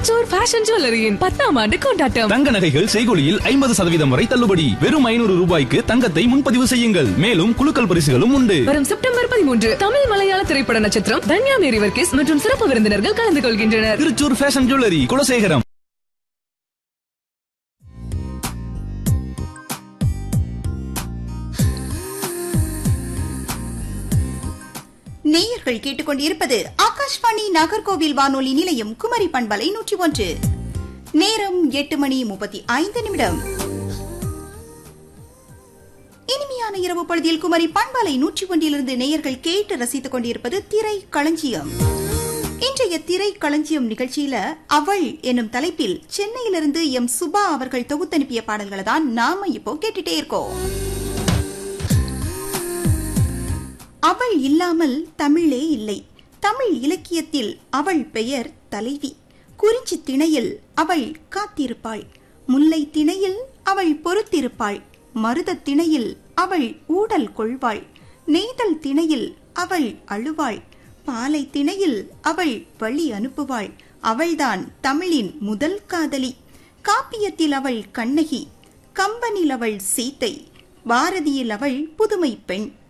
Thrissur fashion ஜுவல்லரியின் பத்தாம் ஆண்டு கொண்டாட்டம் தங்க நகைகள் செய்கொலியில் ஐம்பது சதவீதம் வரை தள்ளுபடி வெறும் ஐநூறு ரூபாய்க்கு தங்கத்தை முன்பதிவு செய்யுங்கள் மேலும் குலுக்கல் பரிசுகளும் உண்டு வரும் செப்டம்பர் பதிமூன்று தமிழ் மலையாள திரைப்பட நட்சத்திரம் தன்யா மேரி வர்க்கீஸ் மற்றும் சிறப்பு விருந்தினர்கள் கலந்து கொள்கின்றனர் திருச்சூர் ஃபேஷன் ஜுவல்லரி குலசேகரம் நேயர்கள் கேட்டுக்கொண்டிருப்பது ஆகாஷ்வாணி நாகர்கோவில் வானொலி நிலையம் குமரி பண்பலை நூற்றி ஒன்று நேரம் எட்டு மணி முப்பத்தி ஐந்து நிமிடம் இனிமையான இரவு பொழுதில் குமரி பண்பலை நூற்றி ஒன்றிலிருந்து நேயர்கள் கேட்டு ரசித்துக் கொண்டிருப்பது திரை களஞ்சியம் இன்றைய திரை களஞ்சியம் நிகழ்ச்சியில அவள் எனும் தலைப்பில் சென்னையிலிருந்து எம் சுபா அவர்கள் தொகுத்தனுப்பிய பாடல்களை தான் நாம இப்போ கேட்டுட்டே இருக்கோம் அவள் இல்லாமல் தமிழே இல்லை தமிழ் இலக்கியத்தில் அவள் பெயர் தலைவி குறிஞ்சி திணையில் அவள் காத்திருப்பாள் முல்லை திணையில் அவள் பொறுத்திருப்பாள் மருத திணையில் அவள் ஊடல் கொள்வாள் நெய்தல் திணையில் அவள் அழுவாள் பாலை திணையில் அவள் வழி அனுப்புவாள் அவள்தான் தமிழின் முதல் காதலி காப்பியத்தில் அவள் கண்ணகி கம்பனில் அவள் சீத்தை பாரதியில் அவள் புதுமை பெண்